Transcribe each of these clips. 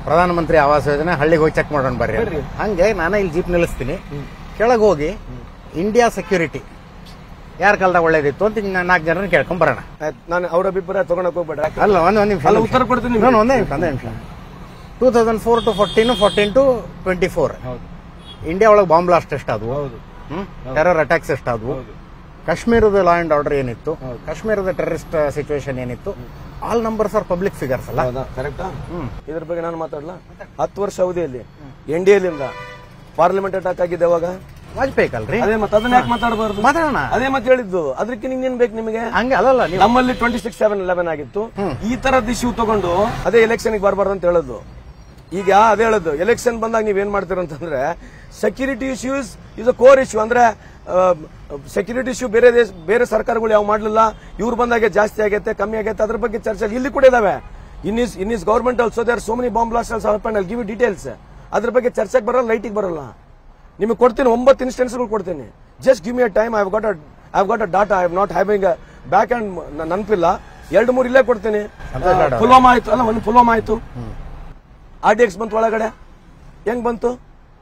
ಪ್ರಧಾನಮಂತ್ರಿ ಆವಾಸ್ ಯೋಜನೆ ಹಳ್ಳಿಗೆ ಹೋಗಿ ಚೆಕ್ ಮಾಡೋಣ ಬರ್ರಿ ಬರ್ರಿ. ಹಂಗೆ ನಾನೇ ಇಲ್ಲಿ ಜೀಪ್ ನಿಲ್ಲಿಸ್ತೀನಿ ಕೆಳಗೆ ಹೋಗಿ ಇಂಡಿಯಾ ಸೆಕ್ಯೂರಿಟಿ ಯಾರ ಕಾಲದಾಗ ಒಳ್ಳೇದಿತ್ತು ಅಂತ ಹಿಂಗ್ ನಾಲ್ಕು ಜನರನ್ನ ಕೇಳ್ಕೊಂಡ್ ಬರೋಣ ಆಯ್ತು, ನಾನು ಅವ್ರ ಅಭಿಪ್ರಾಯ ತಗೊಳಕ್ ಹೋಗ್ಬೇಡ ಅಲ್ಲ ಒಂದ್ ಒಂದ್ ನಿಮಿಷ ಅಲ್ಲ, ಉತ್ತರ ಕೊಡ್ತೀನಿ ನಿಮ್ಗೆ. ನಾನು ಒಂದೇ ನಿಮಿಷ ಒಂದೇ ನಿಮಿಷ two thousand four to fourteen fourteen to twenty four ಹೌದು ಇಂಡಿಯಾ ಒಳಗೆ ಬಾಂಬ್ ಬ್ಲಾಸ್ಟ್ ಎಷ್ಟಾದವು ಹೌದು ಹ್ಮ್ ಟೆರರ್ ಅಟ್ಯಾಕ್ಸ್ ಎಷ್ಟಾದವು ಹೌದು. ಕಾಶ್ಮೀರದ ಲಾ ಅಂಡ್ ಆರ್ಡರ್ ಏನಿತ್ತು ಹೌದು. ಕಾಶ್ಮೀರದ ಟೆರರಿಸ್ಟ್ ಸಿಚುವೇಶನ್ ಏನಿತ್ತು all numbers are public figures ಅಲ್ಲ ಹೌದಾ ಕರೆಕ್ಟಾ ಹ್ಮ್. ಇದ್ರ ಬಗ್ಗೆ ನಾನು ಮಾತಾಡ್ಲಾ ಹತ್ತು ವರ್ಷ ಅವಧಿಯಲ್ಲಿ ಎನ್ ಡಿ ಎಲಿಂದ ಪಾರ್ಲಿಮೆಂಟ್ ಅಟ್ಯಾಕ್ ಆಗಿದ್ದೆ ಅವಾಗ ವಾಜಪೇಯಿ ಅಲ್ರಿ ಅದೇ ಮತ್ತೆ ಅದನ್ನ ಯಾಕೆ ಮಾತಾಡಬಾರ್ದು ಮಾತಾಡೋಣ ಅದೇ ಮತ್ತೆ ಹೇಳಿದ್ದು ಅದಕ್ಕೆ ಇನ್ನೇನ್ ಬೇಕು ನಿಮಗೆ ಹಂಗೆ ಅಲ್ಲಲ್ಲ ನೀವು ನಮ್ಮಲ್ಲಿ ಟ್ವೆಂಟಿ ಸಿಕ್ಸ್ ಸೆವೆನ್ ಲೆವೆನ್ ಆಗಿತ್ತು ಈ ತರದ್ ಇಶ್ಯೂ ತಗೊಂಡು ಅದೇ ಎಲೆಕ್ಷನ್ ಬರಬಾರ್ದು ಅಂತ ಹೇಳೋದು ಈಗ ಅದೇ ಹೇಳೋದು ಎಲೆಕ್ಷನ್ ಬಂದಾಗ ನೀವೇನ್ ಮಾಡ್ತೀರ ಅಂತಂದ್ರೆ security issues is a core issue ಅಂದ್ರೆ ಸೆಕ್ಯೂರಿಟಿ ಇಶ್ಯೂ ಬೇರೆ ದೇಶ ಬೇರೆ ಸರ್ಕಾರಗಳು ಯಾವ ಮಾಡಲಿಲ್ಲ ಇವ್ರು ಬಂದಾಗೆ ಜಾಸ್ತಿ ಆಗೈತೆ ಕಮ್ಮಿ ಆಗೈತೆ ಅದ್ರ ಬಗ್ಗೆ ಚರ್ಚೆ ಇಲ್ಲಿ ಕೂಡ ಇದಾವೆ in is in is government also there so many bomb blast also give details ಅದ್ರ ಬಗ್ಗೆ ಚರ್ಚೆಗೆ ಬರಲ್ಲ ಲೈಟಿಗೆ ಬರಲ್ಲ ನಿಮಗೆ ಕೊಡ್ತೀನಿ ಒಂಬತ್ತು ಇನ್ಸ್ಟೆನ್ಸ್ಗಳು ಕೊಡ್ತೀನಿ just give me a time I got I got a data I not having back and ನೆನಪಿಲ್ಲ ಎರಡು ಮೂರು ಇಲ್ಲೇ ಕೊಡ್ತೀನಿ ಸಂತೋಷ್ ಲಾಡ್ ಅವ್ರೆ. ಪುಲ್ವಾಮಾ ಆಯ್ತು ಅಲ್ಲ ಒಂದು ಪುಲ್ವಾಮಾ ಆಯ್ತು ಆರ್ ಡಿ ಎಕ್ಸ್ ಬಂತು ಒಳಗಡೆ ಹೆಂಗ್ ಬಂತು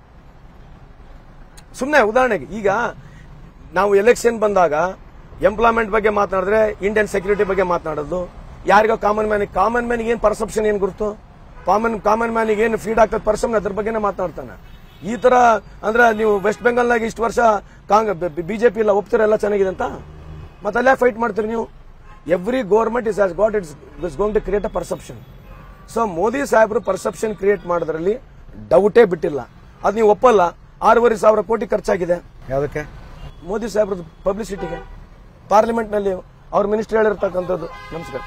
ಸುಮ್ಮನೆ ಉದಾಹರಣೆಗೆ ಈಗ ನಾವು ಎಲೆಕ್ಷನ್ ಬಂದಾಗ ಎಂಪ್ಲಾಯ್ಮೆಂಟ್ ಬಗ್ಗೆ ಮಾತನಾಡಿದ್ರೆ ಇಂಡಿಯನ್ ಸೆಕ್ಯೂರಿಟಿ ಬಗ್ಗೆ ಮಾತನಾಡೋದು ಯಾರಿಗೋ ಕಾಮನ್ ಮ್ಯಾನ್ ಕಾಮನ್ ಮ್ಯಾನ್ಗೆ ಏನ್ ಪರ್ಸೆಪ್ಷನ್ ಏನ್ ಗುರುತು ಕಾಮನ್ ಕಾಮನ್ ಮ್ಯಾನಿಗೆ ಏನು ಫೀಡ್ ಆಗ್ತದೆ ಪರ್ಸೆಪ್ಷನ್ ಅದ್ರ ಬಗ್ಗೆನೇ ಮಾತನಾಡ್ತಾನೆ ಈ ತರ ಅಂದ್ರೆ ನೀವು ವೆಸ್ಟ್ ಬೆಂಗಾಲ್ನಾಗ ಇಷ್ಟು ವರ್ಷ ಕಾಂಗ್ ಬಿಜೆಪಿ ಎಲ್ಲ ಒಪ್ತಿರ ಎಲ್ಲ ಚೆನ್ನಾಗಿದೆ ಅಂತ ಮತ್ತೆ ಅಲ್ಲೇ ಫೈಟ್ ಮಾಡ್ತೀರಿ ನೀವು every government is as got it's is going to create a perception so Modi ಸಾಹೇಬರು ಪರ್ಸೆಪ್ಷನ್ ಕ್ರಿಯೇಟ್ ಮಾಡೋದ್ರಲ್ಲಿ ಡೌಟೇ ಬಿಟ್ಟಿಲ್ಲ ಅದು ನೀವು ಒಪ್ಪಲ್ಲ ಆರೂವರೆ ಸಾವಿರ ಕೋಟಿ ಖರ್ಚಾಗಿದೆ ಯಾವ್ದಕ್ಕೆ ಮೋದಿ ಸಾಹೇಬ್ರದ್ದು ಪಬ್ಲಿಸಿಟಿಗೆ ಪಾರ್ಲಿಮೆಂಟ್ ನಲ್ಲಿ ಅವ್ರ ಮಿನಿಸ್ಟರ್ ಹೇಳಿರ್ತಕ್ಕಂಥದ್ದು ನಮಸ್ಕಾರ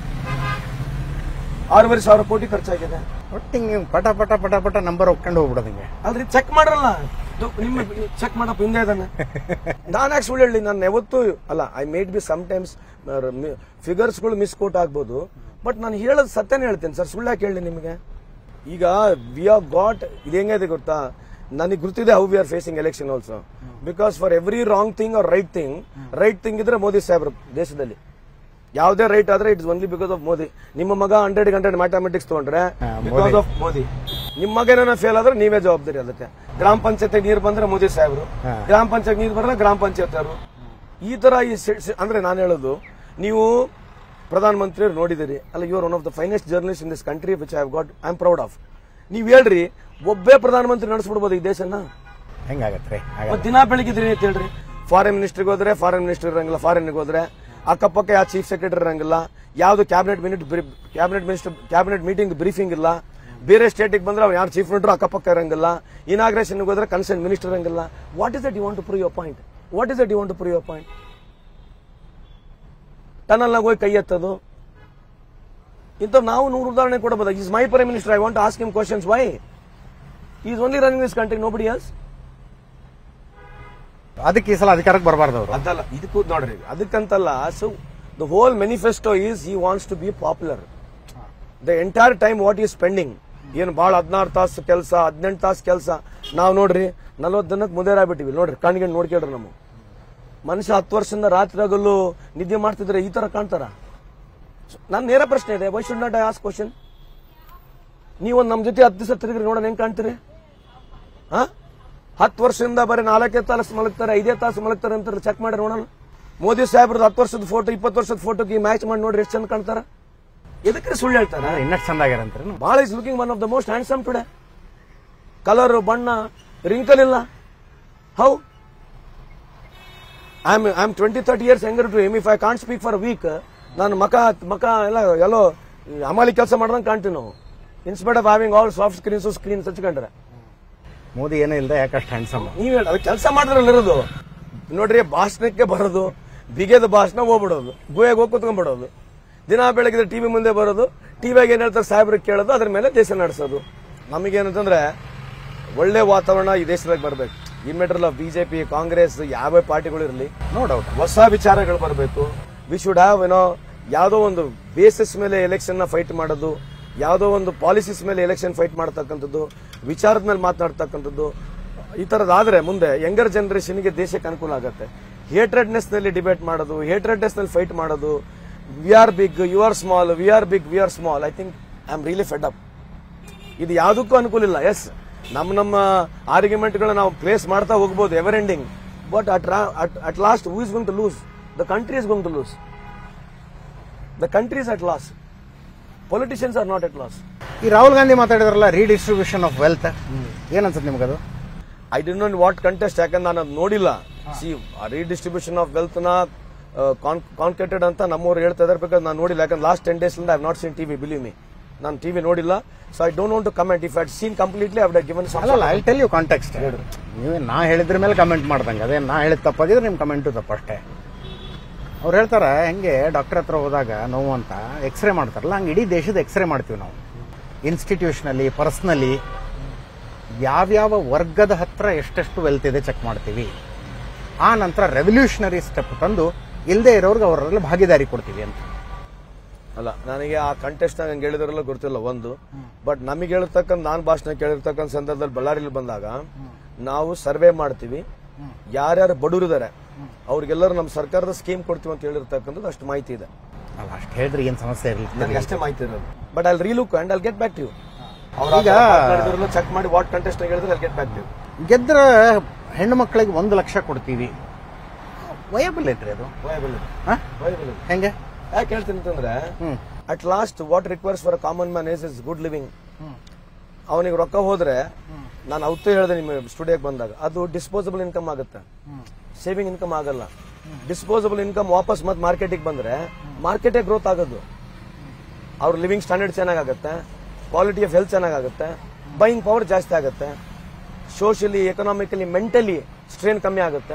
ಆರೂವರೆ ಸಾವಿರ ಕೋಟಿ ಖರ್ಚಾಗಿದೆ ಒಟ್ಟಿಗೆ ನೀವು ಪಟ ಪಟ ಪಟ ಪಟ ನಂಬರ್ ಒಪ್ಕೊಂಡು ಹೋಗ್ಬಿಡೋದು ಹಿಂಗೆ ಅಲ್ರಿ ಚೆಕ್ ಮಾಡಲ್ಲ ನಿಮ್ಮ ಚೆಕ್ ಮಾಡಪ್ಪ ಹಿಂದೆ ಇದ್ದಾನೆ ನಾನು ಯಾಕೆ ಸುಳ್ಳು ಹೇಳಿ ನಾನು ಯಾವತ್ತು ಅಲ್ಲ I made be sometimes ಫಿಗರ್ಸ್ಗಳು ಮಿಸ್ಕೋಟ್ ಆಗ್ಬೋದು ಬಟ್ ನಾನು ಹೇಳೋದು ಸತ್ಯನೇ ಹೇಳ್ತೇನೆ ಸರ್ ಸುಳ್ಳು ಯಾಕೆ ಹೇಳಿ ನಿಮಗೆ ಈಗ ವಿ ಆರ್ ಗಾಟ್ ಇದು ಹೆಂಗಿದೆ ಗೊತ್ತಾ ನನಗೆ ಗೊತ್ತಿದೆ how we are facing election also because for every wrong thing or right thing right thing ಇದ್ರೆ ಮೋದಿ ಸಾಹೇಬ್ರು ದೇಶದಲ್ಲಿ ಯಾವುದೇ ರೈಟ್ ಆದ್ರೆ it's only because of Modi ನಿಮ್ಮ ಮಗ ಹಂಡ್ರೆಡ್ ಹಂಡ್ರೆಡ್ ಮ್ಯಾಥಮೆಟಿಕ್ಸ್ ತಗೊಂಡ್ರೆ ಬಿಕಾಸ್ ಆಫ್ ಮೋದಿ ನಿಮ್ಮ ಮಗ ಏನಾರ ಫೇಲ್ ಆದ್ರೆ ನೀವೇ ಜವಾಬ್ದಾರಿ ಅದಕ್ಕೆ ಗ್ರಾಮ ಪಂಚಾಯತ್ ನೀರು ಬಂದ್ರೆ ಮೋದಿ ಸಾಹೇಬ್ರು ಹಾ. ಗ್ರಾಮ ಪಂಚಾಯತ್ ನೀರು ಬಂದ್ರೆ ಗ್ರಾಮ ಪಂಚಾಯತ್ ಅವರು ಈ ತರ ಈ ಸಿ- ಸಿ- ಅಂದ್ರೆ ನಾನು ಹೇಳೋದು ನೀವು ಪ್ರಧಾನಮಂತ್ರಿ ನೋಡಿದಿರಿ ಅಲ್ಲ you are one of the finest journalist in this country which I got I am proud of ನೀವು ಹೇಳ್ರಿ ಒಬ್ಬೇ ಪ್ರಧಾನಮಂತ್ರಿ ನಡೆಸ್ಬಿಡ್ಬೋದು ಈ ದೇಶನ ಹೆಂಗಾಗತ್ರಿ ಮತ್ತ್ ದಿನ ಬೆಳಗಿದ್ರಿ ಅಂತ ಹೇಳ್ರಿ ಫಾರಿನ್ ಮಿನಿಸ್ಟರ್ಗೆ ಹೋದ್ರೆ ಫಾರಿನ್ ಮಿನಿಸ್ಟರ್ ಇರಂಗಿಲ್ಲ ಫಾರಿನ್ಗೆ ಹೋದ್ರೆ ಅಕ್ಕಪಕ್ಕ ಯಾವ ಚೀಫ್ ಸೆಕ್ರೆಟರಿ ಇರಂಗಿಲ್ಲ ಯಾವ್ದು cabinet minute cabinet minister cabinet meeting briefing ಇಲ್ಲ ಬೇರೆ ಸ್ಟೇಟಿಗೆ ಬಂದ್ರೆ ಅವ್ರು ಯಾರು ಚೀಫ್ ಮಿನಿಸ್ಟರ್ ಅಕ್ಕಪಕ್ಕ ಇರಂಗಿಲ್ಲ ಇನಾಗ್ರೇಷನ್ ಹೋದ್ರೆ ಕನ್ಸರ್ನ್ ಮಿನಿಸ್ಟರ್ ಇರಂಗಿಲ್ಲ what is that you want to prove your point what is that you want to prove your point ಟನಲ್ನಾಗ ಹೋಗಿ ಕೈ ಎತ್ತದು ಇಂಥ ನಾವು ನೂರು ಉದಾಹರಣೆ ಕೊಡಬಹುದು is my prime minister I want ask him questions why is only running this country nobody else ಅದಕ್ಕೆ ಈ ಸಲ ಅಧಿಕಾರಕ್ಕೆ ಬರಬಾರ್ದು ಅವರು ಅದಲ್ಲ ಇದಕ್ಕೂ ನೋಡ್ರಿ ಅದಕ್ಕಂತಲ್ಲ so the whole manifesto is he wants to B popular the entire time what is pending ಏನು ಭಾಳ ಹದಿನಾರು ತಾಸು ಕೆಲಸ ಹದಿನೆಂಟು ತಾಸು ಕೆಲಸ ನಾವು ನೋಡ್ರಿ ನಲ್ವತ್ತು ದಿನಕ್ಕೆ ಮುದೇರಾಗ್ಬಿಟ್ಟಿವಿ ನೋಡ್ರಿ ಕಣ್ಗೆ ನೋಡ್ಕೇಳ್ರಿ ನಮ್ಮ ಮನುಷ್ಯ ಹತ್ತು ವರ್ಷದಿಂದ ರಾತ್ರಿ ಹಗಲು ನಿದ್ದೆ ಮಾಡ್ತಿದ್ರೆ ಈ ತರ ಕಾಣ್ತಾರ ನನ್ನ ನೇರ ಪ್ರಶ್ನೆ ಇದೆ why should not I ask question ನೀವೊಂದು ನಮ್ಮ ಜೊತೆ ಹತ್ತು ದಿವಸ ತಿರುಗ್ರಿ ನೋಡೋಣ ಹೆಂಗ್ ಕಾಣ್ತೀರಿ ಹಾ ಹತ್ತು ವರ್ಷದಿಂದ ಬರೀ ನಾಲ್ಕೇ ತಾಸು ಮಲಗ್ತಾರೆ ಐದೇ ತಾಸು ಮಲಗ್ತಾರೆ ಅಂತ ಚೆಕ್ ಮಾಡಿ ನೋಡೋಣ ಮೋದಿ ಸಾಹೇಬ್ರದ್ದು ಹತ್ತು ವರ್ಷದ ಫೋಟೋ ಇಪ್ಪತ್ತು ವರ್ಷದ ಫೋಟೋಗೆ ಮ್ಯಾಚ್ ಮಾಡಿ ನೋಡ್ರಿ ಎಷ್ಟು ಚಂದ ಕಾಣ್ತಾರ ಎದಕ್ಕೆ ಸುಳ್ಳು ಹೇಳ್ತಾರ ಇನ್ನಷ್ಟು ಚಂದ ಆಗ್ಯಾರಂತ್ರಿ ಬಹಳ is looking one of the most handsome today colour ಬಣ್ಣ ರಿಂಕಲ್ ಇಲ್ಲ how I am I am twenty thirty years ಹೆಂಗರ್ ಟು ಎಮ್ if I can't speak for week ನಾನು ಮಕ ಮಕ ಎಲ್ಲ ಎಲ್ಲೋ ಅಮಾಲಿ ಕೆಲಸ ಮಾಡ್ದಂಗೆ ಕಾಣ್ತೀವಿ ನಾವು inspect of having all soft screens screens ಹಚ್ಕೊಂಡ್ರೆ ಮೋದಿ ಏನೂ ಇಲ್ಲದೆ ಯಾಕಷ್ಟು ಹ್ಯಾಂಡ್ಸಮ್ ನೀವ್ ಹೇಳ ಕೆಲಸ ಮಾಡಿದ್ರಲ್ಲಿರೋದು ನೋಡ್ರಿ ಭಾಷಣಕ್ಕೆ ಬರೋದು ಬಿಗೆದ ಭಾಷಣ ಹೋಗ್ಬಿಡೋದು ಗುಹೆಗೆ ಹೋಗಿ ಕುತ್ಕೊಂಡ್ಬಿಡೋದು ದಿನ ಬೆಳಗ್ಗೆ ಟಿವಿ ಮುಂದೆ ಬರೋದು ಟಿವಿಯಾಗ ಏನ್ ಹೇಳ್ತಾರೆ ಸಾಹೇಬ್ರಿಗೆ ಕೇಳೋದು ಅದ್ರ ಮೇಲೆ ದೇಶ ನಡೆಸೋದು ನಮಗೇನಂತಂದ್ರೆ ಒಳ್ಳೆ ವಾತಾವರಣ ಈ ದೇಶದಾಗ ಬರ್ಬೇಕು ಈ ಮೆಟ್ರಲ್ ಬಿಜೆಪಿ ಕಾಂಗ್ರೆಸ್ ಯಾವ ಪಾರ್ಟಿಗಳು ಇರಲಿ ನೋ ಡೌಟ್ ಹೊಸ ವಿಚಾರಗಳು ಬರಬೇಕು ವಿ ಶುಡ್ ಹ್ಯಾವ್ ಏನೋ ಯಾವುದೋ ಒಂದು ಬೇಸಿಸ್ ಮೇಲೆ ಎಲೆಕ್ಷನ್ ನ ಫೈಟ್ ಮಾಡೋದು ಯಾವುದೋ ಒಂದು ಪಾಲಿಸೀಸ್ ಮೇಲೆ ಎಲೆಕ್ಷನ್ ಫೈಟ್ ಮಾಡ್ತಕ್ಕಂಥದ್ದು ವಿಚಾರದ ಮೇಲೆ ಮಾತನಾಡ್ತಕ್ಕಂಥದ್ದು ಈ ತರದಾದ್ರೆ ಮುಂದೆ ಯಂಗರ್ ಜನರೇಷನ್ಗೆ ದೇಶಕ್ಕೆ ಅನುಕೂಲ ಆಗುತ್ತೆ ಹೇಟ್ರೆಡ್ನೆಸ್ ನಲ್ಲಿ ಡಿಬೇಟ್ ಮಾಡೋದು ಹೇಟ್ರೆಡ್ನೆಸ್ ನಲ್ಲಿ ಫೈಟ್ ಮಾಡೋದು we are big you are small we are big we are small I think I am really fed up ಇದು ಯಾವುದಕ್ಕೂ ಅನುಕೂಲ ಇಲ್ಲ ಎಸ್ ನಮ್ಮ ನಮ್ಮ ಆರ್ಗ್ಯುಮೆಂಟ್ಗಳನ್ನ ನಾವು ಪ್ಲೇಸ್ ಮಾಡ್ತಾ ಹೋಗ್ಬೋದು ever ending but at at last who is going to lose the country is going to lose the country is at loss politicians are not at loss ಈ ರಾಹುಲ್ ಗಾಂಧಿ ಮಾತಾಡಿದ್ರಲ್ಲ ರೀಡಿಸ್ಟ್ರಿಬ್ಯೂಷನ್ ಆಫ್ ವೆಲ್ತ್ ಏನನ್ಸುತ್ತೆ ನಿಮ್ಗದು I'd not what contest ಯಾಕಂದ್ರೆ ನಾನು ಅದು ನೋಡಿಲ್ಲ C redistribution of wealth ನ ಕಾನ್ಕೆಟೆಡ್ ಅಂತ ನಮ್ಮವ್ರು ಹೇಳ್ತಾ ಇದಾರೆ ಬೇಕಾದ್ರೆ ನಾನು ನೋಡಿಲ್ಲ ಯಾಕಂದ್ರೆ last ten days I not seen TV believe me ನಾನು ಟಿವಿ ನೋಡಿಲ್ಲ so I don't want to comment if I seen completely I given ಅಲ್ಲಲ್ಲ ಐ ಟೆಲ್ ಯು ಕಾಂಟೆಕ್ಸ್ಟ್ ನೀವು ನಾ ಹೇಳಿದ್ರ ಮೇಲೆ ಕಮೆಂಟ್ ಮಾಡ್ದಂಗೆ ಅದೇ ನಾ ಹೇಳಿದ ತಪ್ಪಾಗಿದ್ರೆ ನಿಮ್ಮ ಕಮೆಂಟು ತಪ್ಪಷ್ಟೇ ಅವ್ರು ಹೇಳ್ತಾರೆ ಹೆಂಗೆ ಡಾಕ್ಟರ್ ಹತ್ರ ಹೋದಾಗ ನೋವು ಅಂತ ಎಕ್ಸ್ರೇ ಮಾಡ್ತಾರಲ್ಲ ಹಂಗೆ ಇಡೀ ದೇಶದ ಎಕ್ಸ್ರೇ ಮಾಡ್ತೀವಿ ನಾವು ಇನ್ಸ್ಟಿಟ್ಯೂಷನಲ್ಲಿ ಪರ್ಸ್ನಲಿ ಯಾವ್ಯಾವ ವರ್ಗದ ಹತ್ರ ಎಷ್ಟೆಷ್ಟು ವೆಲ್ತ್ ಇದೆ ಚೆಕ್ ಮಾಡ್ತೀವಿ ಆ ನಂತರ ರೆವಲ್ಯೂಷನರಿ ಸ್ಟೆಪ್ ತಂದು ಇಲ್ಲದೆ ಇರೋರ್ಗೆ ಅವರಲ್ಲಿ ಭಾಗಿದಾರಿ ಕೊಡ್ತೀವಿ ಅಂತ ಅಲ್ಲ ನನಗೆ ಆ ಕಂಟೆಸ್ಟ್ ನಂಗೆ ಹೇಳಿದ್ರಲ್ಲ ಗೊತ್ತಿಲ್ಲ ಒಂದು ಬಟ್ ನಮಗೆ ಹೇಳಿರ್ತಕ್ಕಂಥ ನಾನು ಭಾಷಣ ಕೇಳಿರ್ತಕ್ಕಂಥ ಸಂದರ್ಭದಲ್ಲಿ ಬಳ್ಳಾರಿಲಿ ಬಂದಾಗ ನಾವು ಸರ್ವೆ ಮಾಡ್ತೀವಿ ಯಾರ್ಯಾರು ಬಡವರಿದ್ದಾರೆ ಅವ್ರಿಗೆಲ್ಲರೂ ನಮ್ಮ ಸರ್ಕಾರದ ಸ್ಕೀಮ್ ಕೊಡ್ತೀವಿ ಅಂತ ಹೇಳಿರ್ತಕ್ಕಂಥದ್ದು ಅಷ್ಟು ಮಾಹಿತಿ ಇದೆ ಅಲ್ಲ ಅಷ್ಟು ಹೇಳಿದ್ರೆ ಏನು ಸಮಸ್ಯೆ ಇರಲಿ ನನಗೆ ಅಷ್ಟೇ ಮಾಹಿತಿ ಇರೋದು ಬಟ್ ಅಲ್ಲಿ ರೀಲುಕ್ ಅಂಡ್ ಅಲ್ಲಿ ಗೆಟ್ ಬ್ಯಾಕ್ ಟು ಈಗ- ಈಗ ಚೆಕ್ ಮಾಡಿ ವಾಟ್ ಕಂಟೆಸ್ಟ್ ಹೇಳಿದ್ರೆ ಅಲ್ಲಿ ಗೆಟ್ ಬ್ಯಾಕ್ ಟು ಗೆದ್ರೆ ಹೆಣ್ಣು ಮಕ್ಕಳಿಗೆ ಒಂದು ಲಕ್ಷ ಕೊಡ್ತೀವಿ ವಯಬಲ್ ಐತ್ರಿ ಅದು ಹಾ? ಹೆಂಗೆ ಯಾಕೆ ಹೇಳ್ತೀನಿ ಅಂತಂದ್ರೆ hmm at last what requires for common man is is good living ಅವನಿಗೆ ರೊಕ್ಕ ಹೋದ್ರೆ ನಾನು ಅವತ್ತೇ ಹೇಳಿದೆ ನಿಮ್ಮ ಸ್ಟುಡಿಯೋಗೆ ಬಂದಾಗ ಅದು ಡಿಸ್ಪೋಸಬಲ್ ಇನ್ಕಮ್ ಆಗುತ್ತೆ ಸೇವಿಂಗ್ ಇನ್ಕಮ್ ಆಗಲ್ಲ ಡಿಸ್ಪೋಸಬಲ್ ಇನ್ಕಮ್ ವಾಪಸ್ ಮತ್ತೆ ಮಾರ್ಕೆಟಿಗೆ ಬಂದ್ರೆ ಮಾರ್ಕೆಟೇ ಗ್ರೋತ್ ಆಗೋದು ಅವ್ರ ಲಿವಿಂಗ್ ಸ್ಟ್ಯಾಂಡರ್ಡ್ ಚೆನ್ನಾಗುತ್ತೆ ಕ್ವಾಲಿಟಿ ಆಫ್ ಹೆಲ್ತ್ ಚೆನ್ನಾಗುತ್ತೆ ಬೈಯಿಂಗ್ ಪವರ್ ಜಾಸ್ತಿ ಆಗುತ್ತೆ ಸೋಷಿಯಲಿ ಎಕನಾಮಿಕಲಿ ಮೆಂಟಲಿ ಸ್ಟ್ರೇನ್ ಕಮ್ಮಿ ಆಗುತ್ತೆ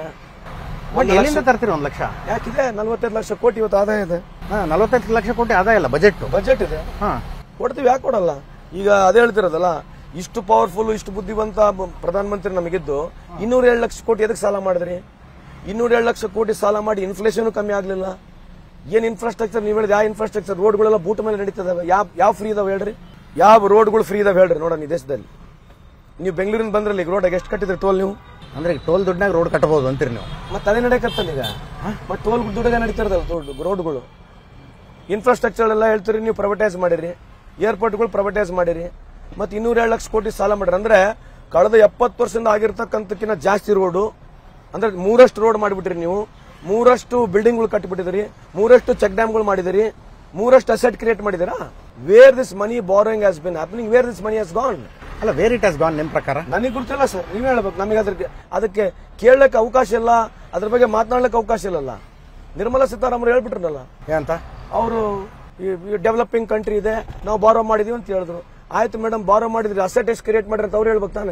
ಬಟ್ ಎಲ್ಲಿಂದ ತರ್ತೀರಿ ಒಂದು ಲಕ್ಷ ಯಾಕಿದೆ ನಲ್ವತ್ತೈದು ಲಕ್ಷ ಕೋಟಿ ಇವತ್ತು ಆದಾಯ ಇದೆ ಹಾ ನಲವತ್ತೈದು ಲಕ್ಷ ಕೋಟಿ ಆದಾಯ ಇಲ್ಲ ಬಜೆಟ್ ಬಜೆಟ್ ಇದೆ ಹಾ ಕೊಡ್ತೀವಿ ಯಾಕೆ ಕೊಡಲ್ಲ ಈಗ ಅದೇ ಹೇಳ್ತಿರೋದಲ್ಲ ಇಷ್ಟು ಪವರ್ಫುಲ್ ಇಷ್ಟು ಬುದ್ಧಿವಂತ ಬ- ಪ್ರಧಾನಮಂತ್ರಿ ನಮಗಿದ್ದು ಇನ್ನೂರ ಏಳು ಲಕ್ಷ ಕೋಟಿ ಎದಕ್ಕೆ ಸಾಲ ಮಾಡಿದ್ರಿ ಇನ್ನೂರ ಏಳು ಲಕ್ಷ ಕೋಟಿ ಸಾಲ ಮಾಡಿ ಇನ್ಫ್ಲೇಷನ್ ಕಮ್ಮಿ ಆಗ್ಲಿಲ್ಲ ಏನ್ ಇನ್ಫ್ರಾಸ್ಟ್ರಕ್ಚರ್ ನೀವು ಹೇಳಿದ ಯಾವ ಇನ್ಫ್ರಾಸ್ಟ್ರಕ್ಚರ್ ರೋಡ್ಗಳೆಲ್ಲ ಬೂಟ್ ಮೇಲೆ ನಡೀತದಾವೆ ಯಾವ ಯಾವ ಫ್ರೀ ಇದಾವೆ ಹೇಳ್ರಿ ಯಾವ ರೋಡ್ಗಳು ಫ್ರೀ ಇದಾವೆ ಹೇಳ್ರಿ ನೋಡೋಣ ಈ ದೇಶದಲ್ಲಿ ನೀವು ಬೆಂಗಳೂರಿನ ಬಂದ್ರಲ್ಲಿ ಈಗ ರೋಡ್ ಎಷ್ಟು ಕಟ್ಟಿದ್ರಿ ಟೋಲ್ ನೀವು ಅಂದ್ರೆ ಈಗ ಟೋಲ್ ದುಡ್ನಾಗ ರೋಡ್ ಕಟ್ಟಬಹುದು ಅಂತೀರಿ ನೀವು ಮತ್ತೆ ಅದೇ ನಡೆಯಕತ್ತಲ್ಲ ಈಗ ಮತ್ತೆ ಟೋಲ್ ದುಡ್ಡಾಗ ನಡೀತಿರೋದಲ್ಲ ದೊಡ್ಡ ರೋಡ್ಗಳು ಇನ್ಫ್ರಾಸ್ಟ್ರಕ್ಚರ್ ಎಲ್ಲ ಹೇಳ್ತೀರಿ ನೀವು ಪ್ರೈವೇಟೈಸ್ ಮಾಡಿರಿ ಏರ್ಪೋರ್ಟ್ಗಳು ಪ್ರೈವೇಟೈಸ್ ಮಾಡಿರಿ ಮತ್ತೆ ಇನ್ನೂರ ಏಳು ಲಕ್ಷ ಕೋಟಿ ಸಾಲ ಮಾಡಿರಿ ಅಂದ್ರೆ ಕಳೆದ ಎಪ್ಪತ್ತು ವರ್ಷದಿಂದ ಆಗಿರ್ತಕ್ಕಂಥಕ್ಕಿಂತ ಜಾಸ್ತಿ ರೋಡು ಅಂದ್ರೆ ಮೂರಷ್ಟು ರೋಡ್ ಮಾಡಿಬಿಟ್ರಿ ನೀವು ಮೂರಷ್ಟು ಬಿಲ್ಡಿಂಗ್ಗಳು ಕಟ್ಟಿಬಿಟ್ಟಿದ್ರಿ ಮೂರಷ್ಟು ಚೆಕ್ ಡ್ಯಾಮ್ಗಳು ಮಾಡಿದಿರಿ ಮೂರಷ್ಟು ಅಸೆಟ್ ಕ್ರಿಯೇಟ್ ಮಾಡಿದಿರಾ where this money borrowing has been happening where this money has gone ಅಲ್ಲ ವೇರ್ ಇಟ್ ಹಸ್ ಗಾನ್ ನಿಮ್ ಪ್ರಕಾರ ನನಗೆ ಗೊತ್ತಿಲ್ಲ ಸರ್ ನೀವೇ ಹೇಳ್ಬೇಕು ನಮಗೆ ಅದಕ್ಕೆ ಅದಕ್ಕೆ ಕೇಳಕ್ಕೆ ಅವಕಾಶ ಇಲ್ಲ ಅದ್ರ ಬಗ್ಗೆ ಮಾತನಾಡ್ಲಿಕ್ಕೆ ಅವಕಾಶ ಇಲ್ಲಲ್ಲ ನಿರ್ಮಲಾ ಸೀತಾರಾಮನ್ ಹೇಳ್ಬಿಟ್ರಲ್ಲ ಏನಂತ ಅವರು ಡೆವಲಪಿಂಗ್ ಕಂಟ್ರಿ ಇದೆ ನಾವು ಬಾರೋ ಮಾಡಿದೀವಿ ಅಂತ ಹೇಳಿದ್ರು ಆಯ್ತು ಮೇಡಮ್ ಬಾರೋ ಮಾಡಿದ್ರಿ ಅಸೆಟ್ ಎಷ್ಟು ಕ್ರಿಯೇಟ್ ಮಾಡ್ರಿ ಅಂತ ಅವ್ರು ಹೇಳ್ಬೇಕು ತಾನೆ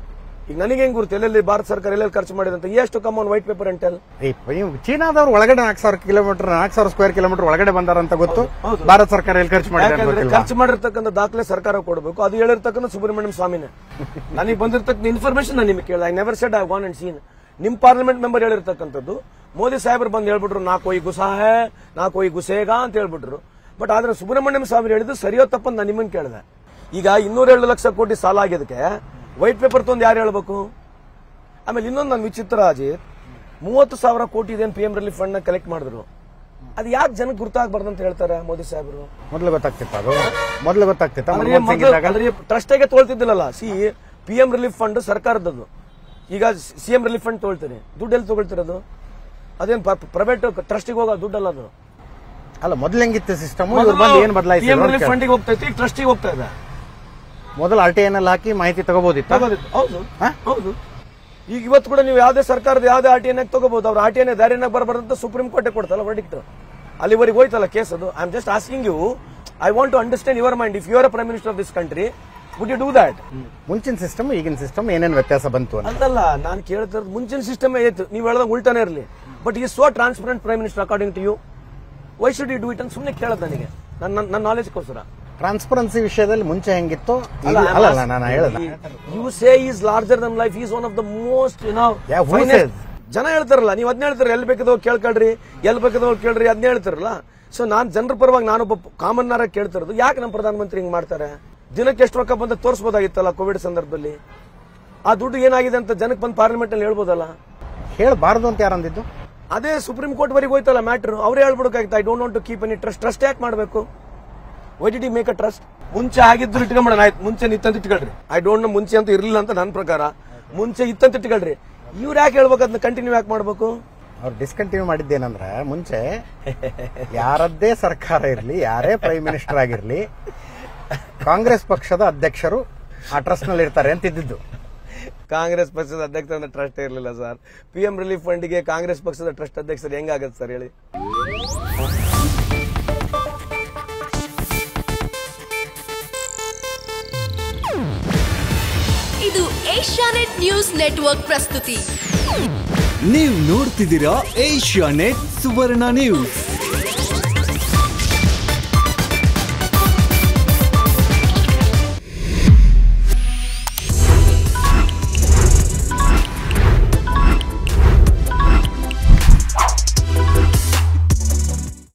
ಈಗ ನನಗೆ ಹೆಂಗ್ ಗುರುತು ಎಲ್ಲೆಲ್ಲಿ ಭಾರತ ಸರ್ಕಾರ ಎಲ್ಲೆಲ್ಲಿ ಖರ್ಚು ಮಾಡಿದೆ ಅಂತ ಎಷ್ಟು ಕಮ್ ವೈಟ್ ಪೇಪರ್ ಅಂಟೆಲ್ ಈ ನೀವು ಚೀನಾದವ್ರು ಒಳಗಡೆ ನಾಲ್ಕು ಸಾವಿರ ಕಿಲೋಮೀಟರ್ ನಾಲ್ಕು ಸಾವಿರ ಸ್ಕ್ವೇರ್ ಕಿಲೋಮೀಟರ್ ಒಳಗಡೆ ಬಂದಾರಂತ ಗೊತ್ತು ಹೌದು. ಭಾರತ ಸರ್ಕಾರ ಎಲ್ಲಿ ಖರ್ಚು ಮಾಡಿದೆ ಅಂತ ಯಾಕಂದ್ರೆ ಗೊತ್ತಿಲ್ವಾ? ಖರ್ಚು ಮಾಡಿರ್ತಕ್ಕಂಥ ದಾಖಲೆ ಸರ್ಕಾರ ಕೊಡಬೇಕು ಅದು ಹೇಳಿರ್ತಕ್ಕಂಥ ಸುಬ್ರಹ್ಮಣ್ಯಂ ಸ್ವಾಮಿನೇ ನನಗೆ ಬಂದಿರ್ತಕ್ಕಂಥ ಇನ್ಫಾರ್ಮೇಶನ್ ನಾನು ನಿಮಗೆ ಕೇಳಿದೆ I never said I gone and seen ನಿಮ್ ಪಾರ್ಲಿಮೆಂಟ್ ಮೆಂಬರ್ ಹೇಳಿರ್ತಕ್ಕಂಥದ್ದು ಮೋದಿ ಸಾಹೇಬರು ಬಂದು ಹೇಳ್ಬಿಟ್ರು ನಾ ಕೊಯ್ ಗುಸಾ ಹೇ ನಾ ಕೊಯ್ ಗುಸೇಗಾ ಅಂತ ಹೇಳ್ಬಿಟ್ರು ಬಟ್ ಆದ್ರೆ ಸುಬ್ರಹ್ಮಣ್ಯಂ ಸ್ವಾಮಿ ಹೇಳಿದ್ದು ಸರಿಯೋ ತಪ್ಪಂತ ನಾನು ನಿಮ್ಮನ್ನ ಕೇಳಿದೆ ಈಗ ಇನ್ನೂರ ಎರಡು ಲಕ್ಷ ಕೋಟಿ ಸಾಲ ಆಗಿದ್ದಕ್ಕೆ ವೈಟ್ ಪೇಪರ್ ತಂದು ಯಾರು ಹೇಳ್ಬೇಕು ಆಮೇಲೆ ಇನ್ನೊಂದು ನನ್ನ ವಿಚಿತ್ರ ಅಜಿತ್ ಮೂವತ್ತು ಸಾವಿರ ಕೋಟಿ ಇದೆ ಪಿ ಎಂ ರಿಲೀಫ್ ಫಂಡ್ ನ ಕಲೆಕ್ಟ್ ಮಾಡಿದ್ರು ಅದು ಯಾಕೆ ಜನಕ್ಕೆ ಗುರ್ತಾಗಬಾರ್ದು ಅಂತ ಹೇಳ್ತಾರೆ ಮೋದಿ ಸಾಹೇಬರು ಮೊದಲು ಗೊತ್ತಾಗ್ತಿತ್ತ ಅದು ಮೊದಲು ಗೊತ್ತಾಗ್ತಿತ್ತ ಅಂದ್ರೆ ಮನಮೋಹನ್ ಸಿಂಗ್ ಇದ್ದಾಗ ಅಂದ್ರೆ ಟ್ರಸ್ಟಾಗೆ ತೊಳ್ತಿದ್ದಿಲ್ಲಲ್ಲ C P M relief fund ಸರ್ಕಾರದದ್ದು ಈಗ ಸಿ ಎಂ ರಿಲೀಫ್ ಫಂಡ್ ತೊಳ್ತೀನಿ ದುಡ್ಡು ಎಲ್ಲಿ ತಗೊಳ್ತಿರೋದು ಅದೇನು ಪ್ರೈವೇಟ್ ಟ್ರಸ್ಟಿಗೆ ಹೋಗೋ ದುಡ್ಡಲ್ಲ ಅದು ಅಲ್ಲ ಮೊದಲು ಹೆಂಗಿತ್ತು ಸಿಸ್ಟಮ್ ಇವ್ರು ಬಂದು ಏನ್ ಪಿ ಎಂ ರಿಲೀಫ್ ಬದಲಾಯಿಸಿ ಫಂಡಿಗೆ ಹೋಗ್ತೈತಿ ಈಗ ಟ್ರಸ್ಟಿಗೆ ಹೋಗ್ತಾ ಇದೆ ಮೊದಲು ಆರ್ ಟಿ ಎನ್ ಅಲ್ಲಿ ಹಾಕಿ ಮಾಹಿತಿ ತಗೋಬೋದಿತ್ತ ತಗೋದಿತ್ತು. ಹೌದು ಹಾ? ಹೌದು ಈಗ ಇವತ್ತು ಕೂಡ ನೀವು ಯಾವುದೇ ಸರ್ಕಾರದ ಯಾವುದೇ ಆರ್ ಟಿ ಎನ್ ತಗೋಬಹುದು ಅವ್ರು ಆರ್ ಟಿ ಎನ್ ದಾರಿನಾಗ ಬರಬಾರ್ದಂತ ಸುಪ್ರೀಂ ಕೋರ್ಟ್ ಕೊಡ್ತಲ್ಲ ವರ್ಡಿಕ್ಟ್ ಅಲ್ಲಿವರೆಗೆ ಹೋಯ್ತಲ್ಲ ಕೇಸ್ ಅದು I am just asking you I want to understand your mind if your prime minister of this country would you do that ಮುಂಚಿನ system ಈಗಿನ ಸಿಸ್ಟಮ್ ಏನೇನು ವ್ಯತ್ಯಾಸ ಬಂತು ಅಂತ ಅಂತಲ್ಲ ನಾನು ಕೇಳ್ತಿರೋದು ಮುಂಚಿನ ಸಿಸ್ಟಮ್ ಏತು ನೀವು ಹೇಳ್ದಂಗೆ ಉಲ್ಟಾನೇ ಇರಲಿ ಬಟ್ ಈ so transparent prime minister according to you why should you do it ಅಂತ ಸುಮ್ಮನೆ ಕೇಳೋದು ನನಗೆ ನನ್ನ ನನ್ನ ನಾಲೆಜ್ಗೋಸ್ಕರ ಟ್ರಾನ್ಸ್ಪರೆನ್ಸಿ ವಿಷಯದಲ್ಲಿ ಮುಂಚೆ ಹೆಂಗಿತ್ತು ಈಗ- ಅಲ್ಲ ಅಲ್ಲ ನಾನು ಹೇಳಲ್ಲ you say is larger than life is one of the most you know Yeah, who says? ಜನ ಹೇಳ್ತಾರಲ್ಲ ನೀವು ಅದನ್ನ ಹೇಳ್ತಾರೆ ಎಲ್ಲಿ ಬೇಕದೋ ಕೇಳ್ಕೊಳ್ರಿ ಎಲ್ಲಿ ಬೇಕದೋ ಕೇಳ್ರಿ ಅದನ್ನ ಹೇಳ್ತಾರಲ್ಲ ಸೊ ನಾನ್ ಜನರ ಪರವಾಗಿ ನಾನೊಬ್ಬ ಕಾಮನ್ ನಾರ ಕೇಳ್ತಿರೋದು ಯಾಕೆ ನಮ್ಮ ಪ್ರಧಾನಮಂತ್ರಿ ಹಿಂಗ್ ಮಾಡ್ತಾರೆ ದಿನಕ್ಕೆ ಎಷ್ಟು ರೊಕ್ಕ ಬಂದ ತೋರಿಸಬಹುದಾಗಿತ್ತಲ್ಲ ಕೋವಿಡ್ ಸಂದರ್ಭದಲ್ಲಿ ಆ ದುಡ್ಡು ಏನಾಗಿದೆ ಅಂತ ಜನಕ್ಕೆ ಬಂದು ಪಾರ್ಲಿಮೆಂಟ್ ಅಲ್ಲಿ ಹೇಳ್ಬೋದಲ್ಲ ಹೇಳಬಾರ್ದು ಅಂತ ಯಾರು ಅಂದಿದ್ದು ಅದೇ ಸುಪ್ರೀಂ ಕೋರ್ಟ್ ವರೆಗೆ ಹೋಯ್ತಲ್ಲ ಮ್ಯಾಟ್ರ್ ಅವರೇ ಹೇಳ್ಬಿಡಕಾಗಿತ್ತು I don't want to keep any trust trust ಯಾಕೆ ಮಾಡಬೇಕು why did you make a trust ಮುಂಚೆ ಆಗಿದ್ರು ಇಟ್ಕೊಂಬಿಡೋಣ ಆಯ್ತು ಮುಂಚೆ ಇತ್ತಂತ ಇಟ್ಕೊಳ್ರಿ ಐ ಡೋಂಟ್ ನೋ ಮುಂಚೆ ಅಂತ ಇರ್ಲಿಲ್ಲ ಅಂತ ನನ್ನ ಪ್ರಕಾರ ಮುಂಚೆ ಇತ್ತಂತ ಇಟ್ಕೊಳ್ರಿ ಇವ್ರು ಯಾಕೆ ಹೇಳ್ಬೇಕು ಅದನ್ನ ಕಂಟಿನ್ಯೂ ಯಾಕೆ ಮಾಡ್ಬೇಕು ಅವ್ರು ಡಿಸ್ಕಂಟಿನ್ಯೂ ಮಾಡಿದ್ದೇನಂದ್ರೆ ಮುಂಚೆ ಯಾರದ್ದೇ ಸರ್ಕಾರ ಇರಲಿ ಯಾರೇ ಪ್ರೈಮ್ ಮಿನಿಸ್ಟರ್ ಆಗಿರಲಿ ಕಾಂಗ್ರೆಸ್ ಪಕ್ಷದ ಅಧ್ಯಕ್ಷರು ಆ ಟ್ರಸ್ಟ್ ನಲ್ಲಿ ಇರ್ತಾರೆ ಅಂತ ಇದ್ದಿದ್ದು ಕಾಂಗ್ರೆಸ್ ಪಕ್ಷದ ಅಧ್ಯಕ್ಷರ ಟ್ರಸ್ಟ್ ಇರಲಿಲ್ಲ ಸರ್ ಪಿ ಎಂ ರಿಲೀಫ್ ಫಂಡ್ಗೆ ಕಾಂಗ್ರೆಸ್ ಪಕ್ಷದ ಟ್ರಸ್ಟ್ ಅಧ್ಯಕ್ಷರು ಹೆಂಗಾಗತ್ತೆ ಸರ್ ಹೇಳಿ ಇದು ಏಷ್ಯಾನೆಟ್ ನ್ಯೂಸ್ ನೆಟ್ವರ್ಕ್ ಪ್ರಸ್ತುತಿ ನೀವು ನೋಡ್ತಿದ್ದೀರಾ ಏಷ್ಯಾ ನೆಟ್ ಸುವರ್ಣ ನ್ಯೂಸ್